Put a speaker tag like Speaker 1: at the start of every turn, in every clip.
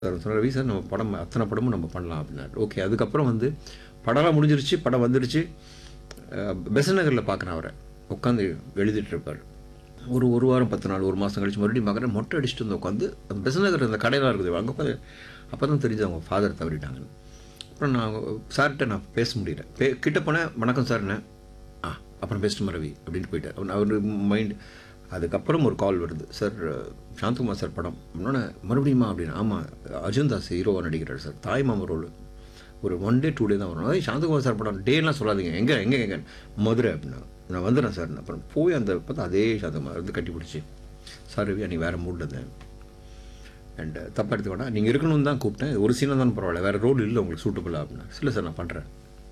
Speaker 1: Sir சொன்ன Ravi sir நம்ம படம் அத்தனை படமும் நம்ம பண்ணலாம் அப்படின்னாரு ஓகே அதுக்கப்புறம் வந்து படம்லாம் முடிஞ்சிருச்சு படம் வந்துருச்சு பெசன் நகரில் பார்க்குறேன் அவரை உட்காந்து எழுதிட்டு இருப்பார் ஒரு ஒரு வாரம் பத்து நாள் ஒரு மாதம் கழிச்சு மறுபடியும் பார்க்குறேன் மொட்டை அடிச்சுட்டு வந்து உட்காந்து பெசன் நகர் அந்த கடையெல்லாம் இருக்குது அங்கே உட்காந்து அப்போ தான் தெரிஞ்சு அவங்க ஃபாதர் தவறிட்டாங்கன்னு அப்புறம் நான் சார்கிட்ட நான் பேச முடியல பே கிட்ட போனேன் வணக்கம் சார்ண்ணே ஆ அப்புறம் பேசிட்டு ரவி அப்படின்ட்டு போயிட்டார் அவர் அவர் மைண்ட் அதுக்கப்புறம் ஒரு கால் வருது சார் சாந்தகுமார் சார் படம் இன்னொன்று மறுபடியுமா அப்படின்னு ஆமாம் அர்ஜுன் தாஸ் ஹீரோவாக நடிக்கிறார் சார் தாய் மாமா ரோல் ஒரு ஒன் டே டூ டே தான் வரும் அதே சாந்தகுமார் சார் படம் டேலாம் சொல்லாதீங்க எங்கே எங்கே எங்கே மதுரை அப்படின்னா நான் வந்துடுறேன் சார் அப்புறம் போய் அந்த பார்த்தா அதே சாந்தகுமார் வந்து கட்டி பிடிச்சி சார் ரவி அன்றைக்கி வேறு மூடில் இருந்தேன் அண்ட் தப்பாக எடுத்து வேணா நீங்கள் இருக்கணும்னு தான் கூப்பிட்டேன் ஒரு சீனாக தான் பரவாயில்ல வேறு ரோல் இல்லை உங்களுக்கு சூட்டபுளாக அப்படின்னா இல்லை சார் நான் பண்ணுறேன்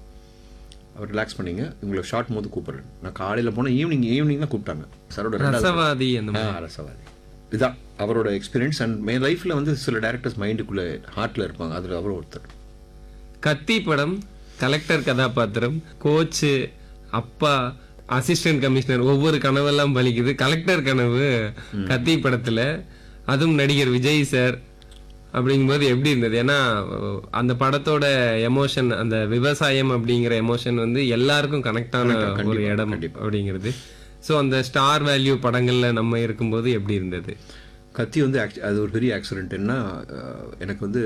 Speaker 1: அவர் ரிலாக்ஸ் பண்ணிங்க உங்களை ஷார்ட் போது கூப்பிட்றேன் நான் காலையில் போனேன் ஈவினிங் ஈவினிங் தான் கூப்பிட்டாங்க சாரோட ரெண்டாவது
Speaker 2: ரசவாதி அந்த
Speaker 1: ஆ, ரசவாதி இதுதான் அவரோட எக்ஸ்பீரியன்ஸ் அண்ட் மே லைஃப்பில் வந்து சில டேரக்டர்ஸ் மைண்டுக்குள்ளே ஹார்ட்டில் இருப்பாங்க அதில் அவரும் ஒருத்தர்
Speaker 2: கத்தி படம் கலெக்டர் கதாபாத்திரம் கோச்சு அப்பா அசிஸ்டன்ட் கமிஷனர் ஒவ்வொரு கனவெல்லாம் பலிக்குது கலெக்டர் கனவு கத்தி படத்துல அதுவும் நடிகர் விஜய் சார் அப்படிங்கும்போது எப்படி இருந்தது ஏன்னா அஹ், அந்த படத்தோட எமோஷன் அந்த விவசாயம் அப்படிங்கிற எமோஷன் வந்து எல்லாருக்கும் கனெக்ட் ஆன ஒரு இடம் அப்படிங்கிறது ஸோ அந்த ஸ்டார் வேல்யூ படங்கள்ல நம்ம இருக்கும்போது எப்படி இருந்தது
Speaker 1: கத்தி வந்து ஆக்ச் அது ஒரு பெரிய ஆக்சிடென்ட்னா எனக்கு வந்து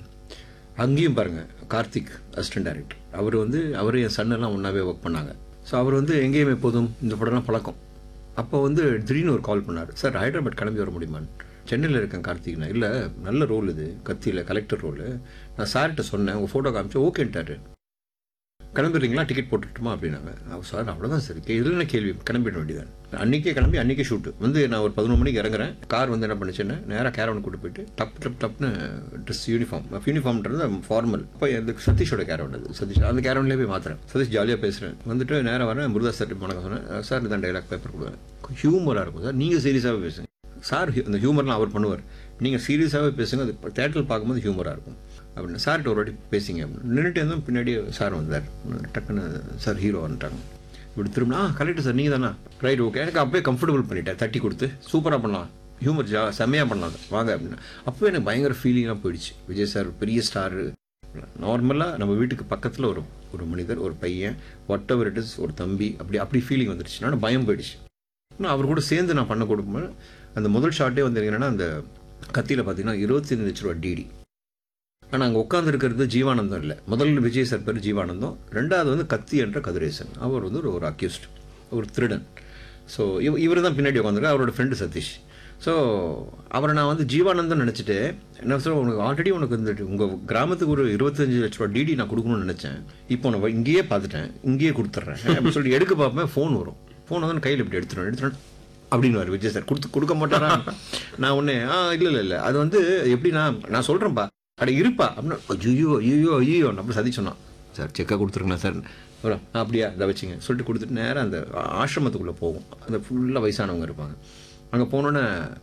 Speaker 1: அங்கேயும் பாருங்க கார்த்திக் அசிஸ்டன்ட் டைரக்டர் அவர் வந்து அவர் என் son எல்லாம் ஒன்றாவே ஒர்க் பண்ணாங்க ஸோ அவர் வந்து எங்கேயும் எப்போதும் இந்த படம்லாம் பழக்கம் அப்போ வந்து திடீர்னு ஒரு கால் பண்ணார் சார் ஹைதராபாத் கிளம்பி வர முடியுமான்னு சென்னையில் இருக்கேன் கார்த்திக்னா இல்லை நல்ல ரோல் இது கத்தியில் கலெக்டர் ரோல் நான் சார்கிட்ட சொன்னேன் உங்கள் ஃபோட்டோ காமிச்சு ஓகேன்ட்டாரு கிளம்பிடுறீங்களா டிக்கெட் போட்டுட்டுமா அப்படின்னாங்க அவர் சார் அவ்வளோதான் சார் இதில் என்ன கேள்வி கிளம்பிட வேண்டியதான் அன்றைக்கே கிளம்பி அன்றைக்கே ஷூட்டு வந்து நான் ஒரு பதினொரு மணிக்கு இறங்குறேன் கார் வந்து என்ன பண்ணுச்சுன்னா நேராக கேரவன் கூட்டு போயிட்டு டப் டப் டப்னு ட்ரெஸ் யூனிஃபார்ம் யூனிஃபார்ம்ன்றது ஃபார்மல் இப்போ இந்த சதீஷோட கேரவன் அது சதீஷ் அந்த கேரவன்லேயே போய் மாத்துறேன் சதீஷ் ஜாலியாக பேசுகிறேன் வந்துட்டு நேராக வரேன் முருதாஸ் சார் வணக்கம் சொன்னேன் சார் இதான் டைலாக் பேப்பர் கொடுவேன் ஹியூமராக இருக்கும் சார் நீங்கள் சீரியஸாகவே பேசுங்க சார் அந்த ஹியூமர்லாம் அவர் பண்ணுவார் நீங்கள் சீரியஸாகவே பேசுங்க அது தேட்டரில் பார்க்கும்போது ஹியூமராக இருக்கும் அப்படின்னு சார்கிட்ட ஒரு வாட்டி பேசிங்க அப்படின்னு நின்றுட்டு இருந்தோம் பின்னாடி சார் வந்தார் டக்குன்னு சார் ஹீரோ வந்துட்டாங்க இப்படி திரும்ப ஆ கரெக்டு சார் நீங்கள் தானா ரைட் ஓகே எனக்கு அப்போயே கம்ஃபர்டபுள் பண்ணிட்டேன் தட்டி கொடுத்து சூப்பராக பண்ணலாம் ஹியூமர் ஜா செம்மையாக பண்ணலாம் அது. வாங்க அப்படின்னு அப்போ எனக்கு பயங்கர ஃபீலிங்காக போயிடுச்சு விஜய் சார் பெரிய ஸ்டாரு நார்மலாக நம்ம வீட்டுக்கு பக்கத்தில் ஒரு ஒரு மனிதர் ஒரு பையன் வாட் எவர் இட் இஸ் ஒரு தம்பி அப்படி அப்படி ஃபீலிங் வந்துடுச்சு நான் பயம் போயிடுச்சு நான் அவர் கூட சேர்ந்து நான் பண்ண கொடுக்கும்போது அந்த முதல் ஷாட்டே வந்து என்னன்னா அந்த கத்தியில் பார்த்தீங்கன்னா இருபத்தி லட்ச ரூபா டிடி ஆனால் அங்கே உட்காந்துருக்கிறது ஜீவானந்தம் இல்லை முதல்ல விஜய் சார் பேர் ஜீவானந்தம் ரெண்டாவது வந்து கத்தி என்ற கதிரேசன் அவர் வந்து ஒரு ஒரு அக்யூஸ்ட் ஒரு திருடன் ஸோ இவ இவர் தான் பின்னாடி உட்காந்துருக்கு அவரோட ஃப்ரெண்டு சதீஷ் ஸோ அவரை நான் வந்து ஜீவானந்தம் நினச்சிட்டு என்ன சொல்ல உனக்கு ஆல்ரெடி உனக்கு இந்த உங்கள் கிராமத்துக்கு ஒரு இருபத்தஞ்சு லட்ச ரூபா டிடி நான் கொடுக்கணும்னு நினச்சேன் இப்போ நான் இங்கேயே பார்த்துட்டேன் இங்கேயே கொடுத்துட்றேன் அப்படின்னு சொல்லிட்டு எடுக்க பார்ப்பேன் ஃபோன் வரும் ஃபோன் வந்து கையில் இப்படி எடுத்துடும் எடுத்துட்டு அப்படின்னு விஜய் சார் கொடுத்து கொடுக்க மாட்டாரா நான் ஒன்று ஆ இல்லை இல்லை இல்லை அது வந்து எப்படின்னா நான் சொல்கிறேன்ப்பா அட இருப்பா அப்படின்னா ஐயோ ஐயோ ஐயோ நம்ம சதி சொன்னான் சார் செக்காக கொடுத்துருங்களா சார் அப்புறம் "ஆ, அப்படியா இதை வச்சுங்க சொல்லிட்டு கொடுத்துட்டு நேராக அந்த ஆ- ஆசிரமத்துக்குள்ளே போகும் அந்த ஃபுல்லாக வயசானவங்க இருப்பாங்க அங்கே போனோன்னே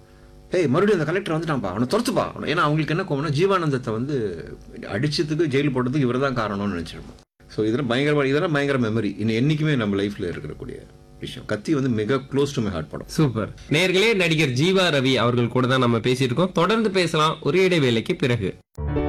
Speaker 1: ஏய் மறுபடியும் அந்த கலெக்டர் வந்துட்டான்ப்பா அவனை துரத்துப்பா அவனை ஏன்னா அவங்களுக்கு என்ன கோவம்னா ஜீவானந்தத்தை வந்து அடிச்சதுக்கு ஜெயில் போட்டதுக்கு இவர் தான் காரணம்னு நினச்சிருப்போம் ஸோ இதெல்லாம் பயங்கரமாக இதெல்லாம் பயங்கர மெமரி இன்னும் என்றைக்குமே நம்ம லைஃப்பில் இருக்கக்கூடிய விஷயம் கத்தி வந்து மிக க்ளோஸ் டு மை ஹார்ட் படம்
Speaker 2: சூப்பர் நேர்களே நடிகர் ஜீவா ரவி அவர்கள் கூட தான் நம்ம பேசியிருக்கோம் தொடர்ந்து பேசலாம் ஒரே இடைவேளைக்கு பிறகு